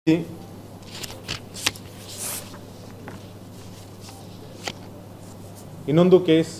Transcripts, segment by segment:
ಇನ್ನೊಂದು case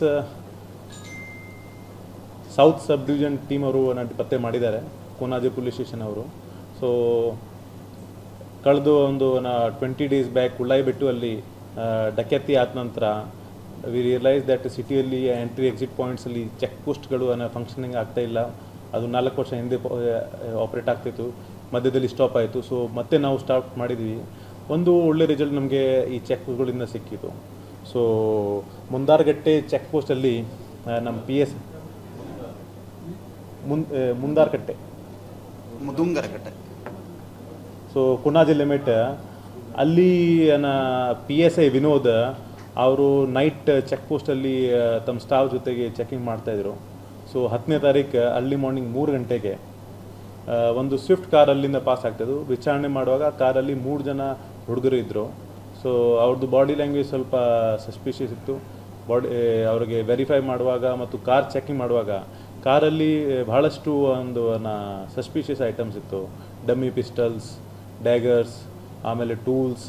south sub division team ಅವರು ನಡ್- ಪತ್ತೆ ಮಾಡಿದ್ದಾರೆ ಕೋನಾಜೆ ಪೊಲೀಸ್ ಸ್ಟೇಷನ್ ಅವರು ಸೊ ಕಳೆದ ಒಂದು ಟ್ವೆಂಟಿ ಡೇಸ್ ಬ್ಯಾಕ್ ಉಳ್ಳಾಯಿಬಿಟ್ಟು ಅಲ್ಲಿ ಆ, ಡಕ್ಯಾತಿ ಆದ ನಂತರ ವಿ ರಿಯಲೈಸ್ ದಟ್ ಸಿಟಿಯಲ್ಲಿ ಎಂಟ್ರಿ ಎಕ್ಸಿಟ್ ಪಾಯಿಂಟ್ಸಲ್ಲಿ ಚೆಕ್ ಪೋಸ್ಟ್ಗಳು ಅನ್ನೋ ಫಂಕ್ಷನಿಂಗ್ ಆಗ್ತಾ ಇಲ್ಲ ಅದು ನಾಲ್ಕು ವರ್ಷ ಹಿಂದೆ ಆಪ್ರೇಟ್ ಆಗ್ತಿತ್ತು ಮಧ್ಯದಲ್ಲಿ ಸ್ಟಾಪ್ ಆಯಿತು ಸೊ ಮತ್ತೆ ನಾವು ಸ್ಟಾರ್ಟ್ ಮಾಡಿದ್ವಿ ಒಂದು ಒಳ್ಳೆ ರಿಸಲ್ಟ್ ನಮಗೆ ಈ ಚೆಕ್ ಪೋಸ್ಟ್ಗಳಿಂದ ಸಿಕ್ಕಿತು ಸೊ ಮುಂದಾರ್ಗಟ್ಟೆ ಚೆಕ್ ಪೋಸ್ಟಲ್ಲಿ ನಮ್ಮ ಪಿ ಎಸ್ ಮುನ್ ಆ, ಮುಂದಾರ್ಕಟ್ಟೆ ಮುದುಂಗರಕಟ್ಟೆ ಸೊ ಕುನಾಜಿ ಲಿಮಿಟ್ ಅಲ್ಲಿ ಪಿ ಎಸ್ ಐ ವಿನೋದ್ ಅವರು ನೈಟ್ ಚೆಕ್ ಪೋಸ್ಟಲ್ಲಿ ತಮ್ಮ ಸ್ಟಾಫ್ ಜೊತೆಗೆ ಚೆಕಿಂಗ್ ಮಾಡ್ತಾಯಿದ್ರು ಸೊ ಹತ್ತನೇ ತಾರೀಕು ಅರ್ಲಿ ಮಾರ್ನಿಂಗ್ ಮೂರು ಗಂಟೆಗೆ ಆ, ಒಂದು ಸ್ವಿಫ್ಟ್ ಕಾರ್ ಅಲ್ಲಿಂದ ಪಾಸ್ ಆಗ್ತಿದ್ದು ವಿಚಾರಣೆ ಮಾಡುವಾಗ ಕಾರಲ್ಲಿ ಮೂರು ಜನ ಹುಡುಗರು ಇದ್ದರು ಸೊ ಅವ್ರದ್ದು ಬಾಡಿ ಲ್ಯಾಂಗ್ವೇಜ್ ಸ್ವಲ್ಪ ಸಸ್ಪಿಷಿಯಸ್ ಇತ್ತು ಬಾಡಿ ಅವ್ರಿಗೆ ವೆರಿಫೈ ಮಾಡುವಾಗ ಮತ್ತು ಕಾರ್ ಚೆಕಿಂಗ್ ಮಾಡುವಾಗ ಕಾರಲ್ಲಿ ಬಹಳಷ್ಟು ಒಂದು ಸಸ್ಪಿಷಿಯಸ್ ಐಟಮ್ಸ್ ಇತ್ತು ಡಮ್ಮಿ ಪಿಸ್ಟಲ್ಸ್ ಡ್ಯಾಗರ್ಸ್ ಆಮೇಲೆ ಟೂಲ್ಸ್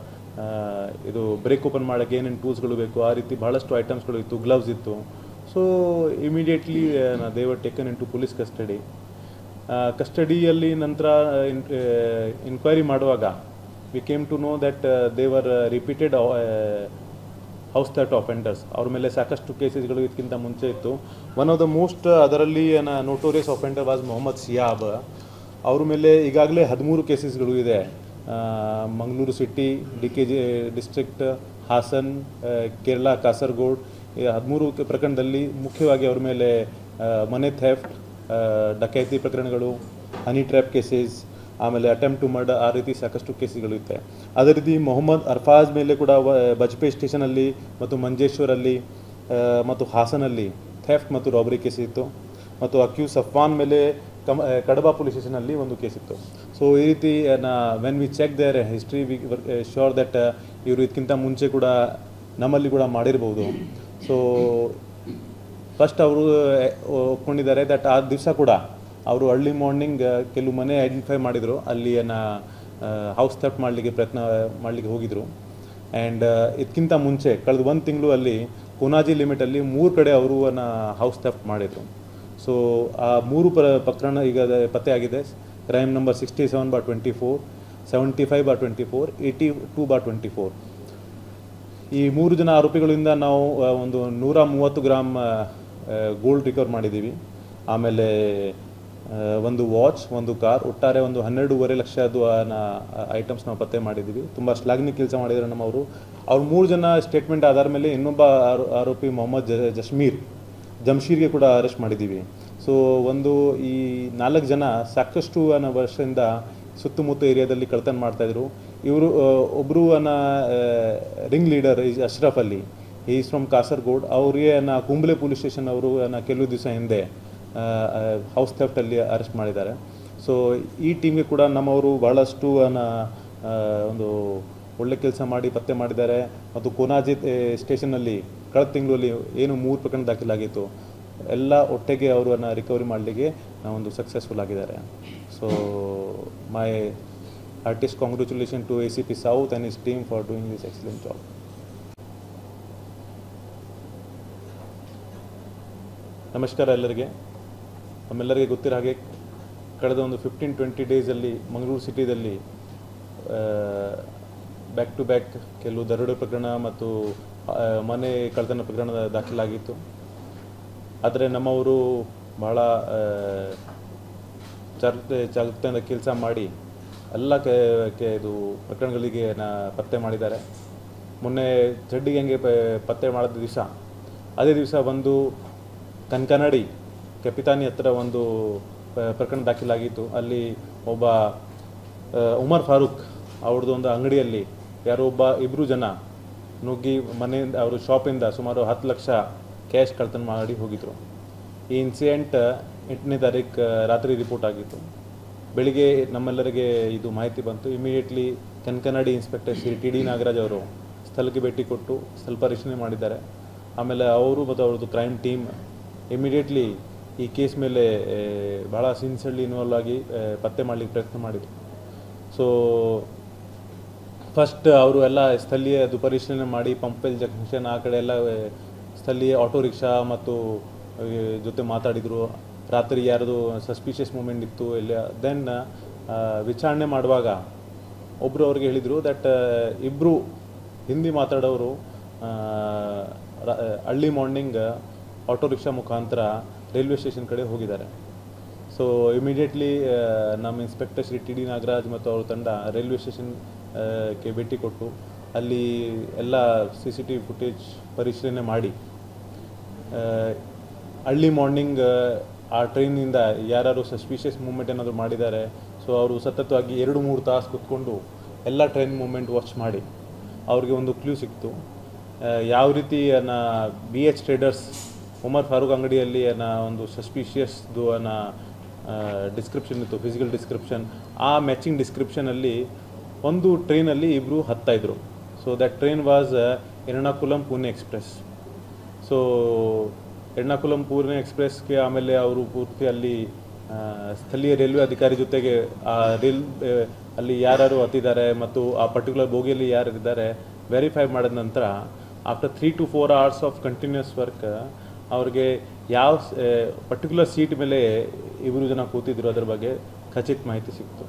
ಇದು ಬ್ರೇಕ್ ಓಪನ್ ಮಾಡೋಕ್ಕೆ ಏನೇನು ಟೂಲ್ಸ್ಗಳು ಬೇಕು ಆ ರೀತಿ ಬಹಳಷ್ಟು ಐಟಮ್ಸ್ಗಳು ಇತ್ತು ಗ್ಲವ್ಸ್ ಇತ್ತು so immediately they were taken into police custody ಕಸ್ಟಡಿಯಲ್ಲಿ ನಂತರ ಇನ್ಕ್ವೈರಿ ಮಾಡುವಾಗ we came to know that they were repeated house theft offenders ಅವ್ರ ಮೇಲೆ ಸಾಕಷ್ಟು ಕೇಸಸ್ಗಳು ಇದಕ್ಕಿಂತ ಮುಂಚೆ ಇತ್ತು ಒನ್ ಆಫ್ ದ ಮೋಸ್ಟ್ ಅದರಲ್ಲಿ notorious offender was Mohammed Siyab ಅವ್ರ ಮೇಲೆ ಈಗಾಗಲೇ ಹದಿಮೂರು ಕೇಸಸ್ಗಳು ಇದೆ ಆ, Mangaluru city D K G district Hassan ಆ, ಕೇರಳ ಕಾಸರಗೋಡ್ ಈ ಹದಿಮೂರು ಪ್ರಕರಣದಲ್ಲಿ ಮುಖ್ಯವಾಗಿ ಅವ್ರ ಮೇಲೆ ಆ, ಮನೆ ಥೆಫ್ಟ್ ಡಕೈತಿ ಪ್ರಕರಣಗಳು ಹನಿ ಟ್ರ್ಯಾಪ್ ಕೇಸಸ್ ಆಮೇಲೆ ಅಟೆಂಪ್ಟ್ ಟು ಮರ್ಡರ್ ಆ ರೀತಿ ಸಾಕಷ್ಟು ಕೇಸ್ಗಳು ಇರುತ್ತೆ ಅದೇ ರೀತಿ ಮೊಹಮ್ಮದ್ ಅರ್ಫಾಜ್ ಮೇಲೆ ಕೂಡ ವ- ಬಜ್ಪೆ ಸ್ಟೇಷನಲ್ಲಿ ಮತ್ತು ಮಂಜೇಶ್ವರಲ್ಲಿ ಆ, ಮತ್ತು ಹಾಸನಲ್ಲಿ ಥೆಫ್ಟ್ ಮತ್ತು ರಾಬರಿ ಕೇಸ್ ಇತ್ತು ಮತ್ತು ಅಕ್ಯೂಸ್ ಅಫ್ವಾನ್ ಮೇಲೆ ಕಮ ಆ, ಕಡಬ ಪೊಲೀಸ್ ಸ್ಟೇಷನಲ್ಲಿ ಒಂದು ಕೇಸ್ ಇತ್ತು ಸೊ ಈ ರೀತಿ when we check their history we sure that ಇವರು ಇದಕ್ಕಿಂತ ಮುಂಚೆ ಕೂಡ ನಮ್ಮಲ್ಲಿ ಕೂಡ ಮಾಡಿರ್ಬೋದು ಸೊ ಫಸ್ಟ್ ಅವರು ಒಪ್ಕೊಂಡಿದ್ದಾರೆ ದಟ್ ಆ ದಿವಸ ಕೂಡ ಅವರು ಅರ್ಲಿ ಮಾರ್ನಿಂಗ್ ಕೆಲವು ಮನೆ ಐಡೆಂಟಿಫೈ ಮಾಡಿದರು ಅಲ್ಲಿ ಹೌಸ್ ಥೆಫ್ಟ್ ಮಾಡಲಿಕ್ಕೆ ಪ್ರಯತ್ನ ಮಾಡಲಿಕ್ಕೆ ಹೋಗಿದ್ರು ಆ್ಯಂಡ್ ಇದಕ್ಕಿಂತ ಮುಂಚೆ ಕಳೆದ ಒಂದು ತಿಂಗಳು ಅಲ್ಲಿ ಕೊನಾಜಿ ಲಿಮಿಟಲ್ಲಿ ಮೂರು ಕಡೆ ಅವರು ಹೌಸ್ ಥೆಫ್ಟ್ ಮಾಡಿದರು ಸೊ ಆ ಮೂರು ಪ್ರ ಪ್ರಕರಣ ಈಗ ಅದೇ ಪತ್ತೆ ಆಗಿದೆ crime number sixty seven by twenty four seventy five by twenty four eighty two by twenty four ಈ ಮೂರು ಜನ ಆರೋಪಿಗಳಿಂದ ನಾವು ಆ, ಒಂದು ನೂರ ಮೂವತ್ತು ಗ್ರಾಮ್ ಗೋಲ್ಡ್ ರಿಕವರ್ ಮಾಡಿದ್ದೀವಿ ಆಮೇಲೆ ಆ, ಒಂದು ವಾಚ್ ಒಂದು ಕಾರ್ ಒಟ್ಟಾರೆ ಒಂದು ಹನ್ನೆರಡೂವರೆ ಲಕ್ಷದ್ದು ಐಟಮ್ಸ್ ನಾವು ಪತ್ತೆ ಮಾಡಿದ್ದೀವಿ ತುಂಬ ಶ್ಲಾಘನೀಯ ಕೆಲಸ ಮಾಡಿದ್ದಾರೆ ನಮ್ಮವರು ಅವ್ರು ಮೂರು ಜನ ಸ್ಟೇಟ್ಮೆಂಟ್ ಆಧಾರ ಮೇಲೆ ಇನ್ನೊಬ್ಬ ಆರೋ- ಆರೋಪಿ ಮೊಹಮ್ಮದ್ ಜ ಜಶ್ಮೀರ್ ಜಮ್ಶೀರ್ಗೆ ಕೂಡ ಅರೆಸ್ಟ್ ಮಾಡಿದ್ದೀವಿ ಸೊ ಒಂದು ಈ ನಾಲ್ಕು ಜನ ಸಾಕಷ್ಟು ಅನ್ನೋ ವರ್ಷದಿಂದ ಸುತ್ತಮುತ್ತ ಏರಿಯಾದಲ್ಲಿ ಕಳ್ತನ ಮಾಡ್ತಾಯಿದ್ರು ಇವರು ಒಬ್ಬರು ಅನ್ನ ring leader is Ashraf Ali is from Kasaragod ಅವ್ರಿಗೆ ನಾ ಕುಂಬ್ಳೆ ಪೊಲೀಸ್ ಸ್ಟೇಷನ್ ಅವರು ನಾ ಕೆಲವು ದಿವಸ ಹಿಂದೆ ಹೌಸ್ ಥೆಫ್ಟಲ್ಲಿ ಅರೆಸ್ಟ್ ಮಾಡಿದ್ದಾರೆ ಸೊ ಈ ಟೀಮ್ಗೆ ಕೂಡ ನಮ್ಮವರು ಬಹಳಷ್ಟು ಅನ್ನ ಆ, ಒಂದು ಒಳ್ಳೆ ಕೆಲಸ ಮಾಡಿ ಪತ್ತೆ ಮಾಡಿದ್ದಾರೆ ಮತ್ತು ಕೋನಾಜಿ ಸ್ಟೇಷನ್ನಲ್ಲಿ ಕಳೆದ ತಿಂಗಳಲ್ಲಿ ಏನು ಮೂರು ಪ್ರಕರಣ ದಾಖಲಾಗಿತ್ತು ಎಲ್ಲ ಒಟ್ಟಿಗೆ ಅವರನ್ನು ರಿಕವರಿ ಮಾಡಲಿಕ್ಕೆ ಒಂದು ಸಕ್ಸಸ್ಫುಲ್ ಆಗಿದ್ದಾರೆ so my heartiest congratulation to A C P south and his team for doing this excellent job ನಮಸ್ಕಾರ ಎಲ್ಲರಿಗೆ ನಮ್ಮೆಲ್ಲರಿಗೆ ಗೊತ್ತಿರೋ ಹಾಗೆ ಕಳೆದ ಒಂದು ಫಿಫ್ಟೀನ್ ಟ್ವೆಂಟಿ ಡೇಸಲ್ಲಿ ಮಂಗಳೂರು ಸಿಟಿದಲ್ಲಿ ಬ್ಯಾಕ್ ಟು ಬ್ಯಾಕ್ ಕೆಲವು ದರೋಡೆ ಪ್ರಕರಣ ಮತ್ತು ಆ, ಮನೆ ಕಳ್ತನ ಪ್ರಕರಣ ದಾಖಲಾಗಿತ್ತು ಆದರೆ ನಮ್ಮವರು ಬಹಳ ಆ, ಜಾಗ್ರತೆ ಜಾಗೃತೆಯಿಂದ ಕೆಲಸ ಮಾಡಿ ಎಲ್ಲ ಕೆ ಕೆ- ಇದು ಪ್ರಕರಣಗಳಿಗೆ ನಾ ಪತ್ತೆ ಮಾಡಿದ್ದಾರೆ ಮೊನ್ನೆ ಜಡ್ಡಿಗೆ ಹಂಗೆ ಪ- ಪತ್ತೆ ಮಾಡಿದ ದಿವಸ ಅದೇ ದಿವಸ ಒಂದು ಕನ್ಕನಡಿ ಕೆಪಿತಾನಿ ಹತ್ರ ಒಂದು ಪ- ಪ್ರಕರಣ ದಾಖಲಾಗಿತ್ತು ಅಲ್ಲಿ ಒಬ್ಬ ಆ, ಉಮರ್ ಫಾರೂಕ್ ಅವ್ರದ್ದು ಒಂದು ಅಂಗಡಿಯಲ್ಲಿ ಯಾರೋ ಒಬ್ಬ ಇಬ್ಬರು ಜನ ನುಗ್ಗಿ ಮನೆಯಿಂದ ಅವರು ಶಾಪಿಂದ ಸುಮಾರು ಹತ್ತು ಲಕ್ಷ ಕ್ಯಾಶ್ ಕಳ್ತನ ಮಾಡಿ ಹೋಗಿದ್ರು ಈ ಇನ್ಸಿಡೆಂಟ್ ಎಂಟನೇ ತಾರೀಕು ರಾತ್ರಿ ರಿಪೋರ್ಟ್ ಆಗಿತ್ತು ಬೆಳಿಗ್ಗೆ ನಮ್ಮೆಲ್ಲರಿಗೆ ಇದು ಮಾಹಿತಿ ಬಂತು immediately Kankanady inspector Shri T D Nagaraj ಅವರು ಸ್ಥಳಕ್ಕೆ ಭೇಟಿ ಕೊಟ್ಟು ಸ್ವಲ್ಪ ಪರಿಶೀಲನೆ ಮಾಡಿದ್ದಾರೆ ಆಮೇಲೆ ಅವರು ಮತ್ತು ಅವ್ರದ್ದು ಕ್ರೈಮ್ ಟೀಮ್ ಇಮಿಡಿಯೇಟ್ಲಿ ಈ ಕೇಸ್ ಮೇಲೆ ಆ, ಬಹಳ ಸಿನ್ಸಿಯರ್ಲಿ ಇನ್ವಾಲ್ವ್ ಆಗಿ ಆ, ಪತ್ತೆ ಮಾಡಲಿಕ್ಕೆ ಪ್ರಯತ್ನ ಮಾಡಿದರು ಸೊ ಫಸ್ಟ್ ಅವರು ಎಲ್ಲ ಸ್ಥಳೀಯ ಅದು ಪರಿಶೀಲನೆ ಮಾಡಿ ಪಂಪೆಲ್ ಜಂಕ್ಷನ್ ಆ ಕಡೆ ಎಲ್ಲ ಆ, ಸ್ಥಳೀಯ ಆಟೋ ರಿಕ್ಷಾ ಮತ್ತು ಆ, ಜೊತೆ ಮಾತಾಡಿದರು ರಾತ್ರಿ ಯಾರ್ದು ಸಸ್ಪಿಷಿಯಸ್ ಮೂಮೆಂಟ್ ಇತ್ತು ಇಲ್ಲ ದೆನ್ ವಿಚಾರಣೆ ಮಾಡುವಾಗ ಒಬ್ಬರು ಅವ್ರಿಗೆ ಹೇಳಿದರು ದಟ್ ಇಬ್ಬರು ಹಿಂದಿ ಮಾತಾಡೋರು ಆ, ರ- ಅರ್ಲಿ ಮಾರ್ನಿಂಗ್ ಆಟೋ ರಿಕ್ಷಾ ಮುಖಾಂತರ ರೈಲ್ವೆ ಸ್ಟೇಷನ್ ಕಡೆ ಹೋಗಿದ್ದಾರೆ ಸೊ ಇಮಿಡಿಯೇಟ್ಲಿ ನಮ್ಮ inspector Shri T D Nagaraj ಮತ್ತು ಅವ್ರ ತಂಡ ರೈಲ್ವೆ ಸ್ಟೇಷನ್ಗೆ ಭೇಟಿ ಕೊಟ್ಟು ಅಲ್ಲಿ ಎಲ್ಲ C C T V footage ಪರಿಶೀಲನೆ ಮಾಡಿ ಅರ್ಲಿ ಮಾರ್ನಿಂಗ್ ಆ ಟ್ರೈನಿಂದ ಯಾರು ಸಸ್ಪಿಷಿಯಸ್ ಮೂಮೆಂಟ್ ಏನಾದರೂ ಮಾಡಿದ್ದಾರೆ ಸೊ ಅವರು ಸತತವಾಗಿ ಎರಡು ಮೂರು ತಾಸು ಕುತ್ಕೊಂಡು ಎಲ್ಲ ಟ್ರೈನ್ ಮೂಮೆಂಟ್ ವಾಚ್ ಮಾಡಿ ಅವ್ರಿಗೆ ಒಂದು ಕ್ಲೂ ಸಿಕ್ತು ಆ, ಯಾವ ರೀತಿ ಅನ್ನ B H traders Umar Farooq ಅಂಗಡಿಯಲ್ಲಿ ಅನ್ನ ಒಂದು ಸಸ್ಪಿಷಿಯಸ್ದು ಅನ್ನ ಡಿಸ್ಕ್ರಿಪ್ಷನ್ ಇತ್ತು ಫಿಸಿಕಲ್ ಡಿಸ್ಕ್ರಿಪ್ಷನ್ ಆ ಮ್ಯಾಚಿಂಗ್ ಡಿಸ್ಕ್ರಿಪ್ಷನಲ್ಲಿ ಒಂದು ಟ್ರೈನಲ್ಲಿ ಇಬ್ಬರು ಹತ್ತಾ ಇದ್ರು so that train was Ernakulam Pune express so Ernakulam Pune ಎಕ್ಸ್ಪ್ರೆಸ್ಗೆ ಆಮೇಲೆ ಅವರು ಪೂರ್ತಿ ಅಲ್ಲಿ ಆ, ಸ್ಥಳೀಯ ರೈಲ್ವೆ ಅಧಿಕಾರಿ ಜೊತೆಗೆ ಆ ರೈಲ್ ಆ, ಅಲ್ಲಿ ಯಾರು ಹತ್ತಿದ್ದಾರೆ ಮತ್ತು ಆ ಪರ್ಟಿಕ್ಯುಲರ್ ಬೋಗಿಯಲ್ಲಿ ಯಾರು ಇದ್ದಾರೆ ವೆರಿಫೈ ಮಾಡಿದ ನಂತರ after three to four hours of continuous work ಅವ್ರಿಗೆ ಯಾವ ಪರ್ಟಿಕ್ಯುಲರ್ ಸೀಟ್ ಮೇಲೆ ಇಬ್ಬರು ಜನ ಕೂತಿದ್ರು ಅದ್ರ ಬಗ್ಗೆ ಖಚಿತ ಮಾಹಿತಿ ಸಿಕ್ತು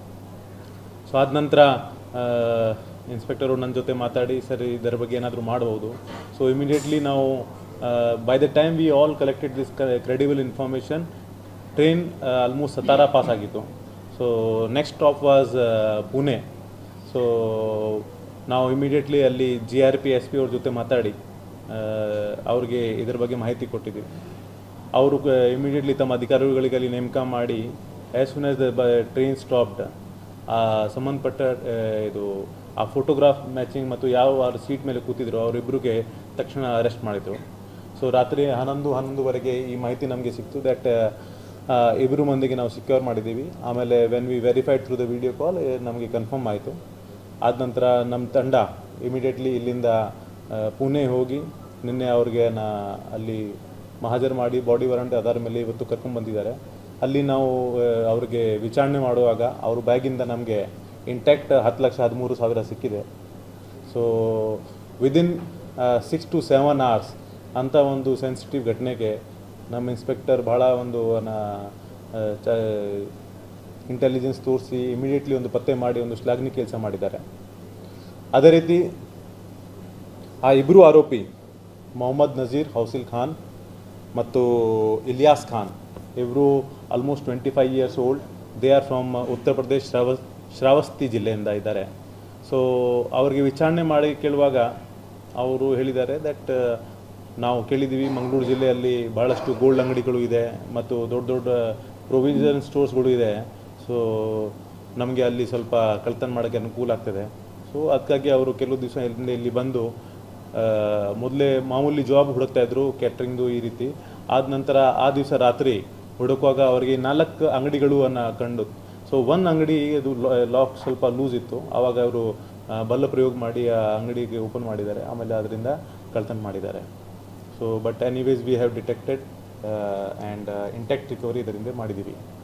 ಸೊ ಆದ ನಂತರ ಇನ್ಸ್ಪೆಕ್ಟರು ನನ್ನ ಜೊತೆ ಮಾತಾಡಿ ಸರ್ ಇದರ ಬಗ್ಗೆ ಏನಾದರೂ ಮಾಡ್ಬೋದು ಸೊ ಇಮಿಡಿಯೇಟ್ಲಿ ನಾವು by the time we all collected this credible information train almost Satara pass ಆಗಿತ್ತು so next stop was Pune so ನಾವು ಇಮಿಡಿಯೇಟ್ಲಿ ಅಲ್ಲಿ G R P S P ಅವ್ರ ಜೊತೆ ಮಾತಾಡಿ ಆ, ಅವ್ರಿಗೆ ಇದ್ರ ಬಗ್ಗೆ ಮಾಹಿತಿ ಕೊಟ್ಟಿದ್ದೀವಿ ಅವರು ಇಮಿಡಿಯೇಟ್ಲಿ ತಮ್ಮ ಅಧಿಕಾರಿಗಳಿಗೆ ಅಲ್ಲಿ ನೇಮಕ ಮಾಡಿ as soon as the train stopped ಆ ಸಂಬಂಧಪಟ್ಟ ಆ, ಇದು ಆ ಫೋಟೋಗ್ರಾಫ್ ಮ್ಯಾಚಿಂಗ್ ಮತ್ತು ಯಾವ ಸೀಟ್ ಮೇಲೆ ಕೂತಿದ್ರು ಅವರಿಬ್ಬರಿಗೆ ತಕ್ಷಣ ಅರೆಸ್ಟ್ ಮಾಡಿದರು ಸೊ ರಾತ್ರಿ ಹನ್ನೊಂದು ಹನ್ನೊಂದುವರೆಗೆ ಈ ಮಾಹಿತಿ ನಮಗೆ ಸಿಕ್ತು ದಟ್ ಇಬ್ಬರು ಮಂದಿಗೆ ನಾವು ಸಿಕ್ಯೂರ್ ಮಾಡಿದ್ದೀವಿ ಆಮೇಲೆ when we verified through the video call ನಮಗೆ ಕನ್ಫರ್ಮ್ ಆಯಿತು ಆದ ನಂತರ ನಮ್ಮ ತಂಡ ಇಮಿಡಿಯೇಟ್ಲಿ ಇಲ್ಲಿಂದ ಆ, ಪುಣೆ ಹೋಗಿ ನಿನ್ನೆ ಅವ್ರಿಗೆ ನಾ ಅಲ್ಲಿ ಮಹಾಜರ್ ಮಾಡಿ ಬಾಡಿ ವಾರಂಟ್ ಆಧಾರ ಮೇಲೆ ಇವತ್ತು ಕರ್ಕೊಂಡು ಬಂದಿದ್ದಾರೆ ಅಲ್ಲಿ ನಾವು ಆ, ಅವ್ರಿಗೆ ವಿಚಾರಣೆ ಮಾಡುವಾಗ ಅವ್ರ ಬ್ಯಾಗಿಂದ ನಮಗೆ ಇಂಟ್ಯಾಕ್ಟ್ ಹತ್ತು ಲಕ್ಷ ಹದಿಮೂರು ಸಾವಿರ ಸಿಕ್ಕಿದೆ so within six to seven hours ಅಂಥ ಒಂದು ಸೆನ್ಸಿಟಿವ್ ಘಟನೆಗೆ ನಮ್ಮ ಇನ್ಸ್ಪೆಕ್ಟರ್ ಭಾಳ ಒಂದು ಇಂಟೆಲಿಜೆನ್ಸ್ ತೋರಿಸಿ ಇಮಿಡಿಯೇಟ್ಲಿ ಒಂದು ಪತ್ತೆ ಮಾಡಿ ಒಂದು ಶ್ಲಾಘನೆ ಕೆಲಸ ಮಾಡಿದ್ದಾರೆ ಅದೇ ರೀತಿ ಆ ಇಬ್ಬರು ಆರೋಪಿ ಮೊಹಮ್ಮದ್ ನಜೀರ್ ಹೌಸಿಲ್ ಖಾನ್ ಮತ್ತು ಇಲಿಯಾಸ್ ಖಾನ್ ಇವರು almost twenty five years old they are from Uttar Pradesh ಶ್ರಾವ ಶ್ರಾವಸ್ತಿ ಜಿಲ್ಲೆಯಿಂದ ಇದ್ದಾರೆ ಸೊ ಅವ್ರಿಗೆ ವಿಚಾರಣೆ ಮಾಡಿ ಕೇಳುವಾಗ ಅವರು ಹೇಳಿದ್ದಾರೆ ದಟ್ ನಾವು ಕೇಳಿದ್ದೀವಿ ಮಂಗಳೂರು ಜಿಲ್ಲೆಯಲ್ಲಿ ಭಾಳಷ್ಟು ಗೋಲ್ಡ್ ಅಂಗಡಿಗಳು ಇದೆ ಮತ್ತು ದೊಡ್ಡ ದೊಡ್ಡ ಪ್ರೊವಿಷನ್ ಸ್ಟೋರ್ಸ್ಗಳು ಇದೆ ಸೊ ನಮಗೆ ಅಲ್ಲಿ ಸ್ವಲ್ಪ ಕಳ್ತನ ಮಾಡೋಕ್ಕೆ ಅನುಕೂಲ ಆಗ್ತದೆ ಸೊ ಅದಕ್ಕಾಗಿ ಅವರು ಕೆಲವು ದಿವಸ ಇಲ್ಲಿಂದ ಇಲ್ಲಿ ಬಂದು ಮೊದಲೇ ಮಾಮೂಲಿ ಜಾಬ್ ಹುಡುಕ್ತಾ ಇದ್ರು ಕ್ಯಾಟ್ರಿಂಗ್ದು ಈ ರೀತಿ ಆದ ನಂತರ ಆ ದಿವಸ ರಾತ್ರಿ ಹುಡುಕುವಾಗ ಅವರಿಗೆ ನಾಲ್ಕು ಅಂಗಡಿಗಳು ಅನ್ನ ಕಂಡು ಸೊ ಒಂದು ಅಂಗಡಿ ಅದು ಲಾಕ್ ಸ್ವಲ್ಪ ಲೂಸ್ ಇತ್ತು ಆವಾಗ ಅವರು ಬಲ್ಲ ಪ್ರಯೋಗ ಮಾಡಿ ಆ ಅಂಗಡಿಗೆ ಓಪನ್ ಮಾಡಿದ್ದಾರೆ ಆಮೇಲೆ ಅದರಿಂದ ಕಳ್ತನ ಮಾಡಿದ್ದಾರೆ so but anyways we have detected and intact recovery ಇದರಿಂದ ಮಾಡಿದ್ದೀವಿ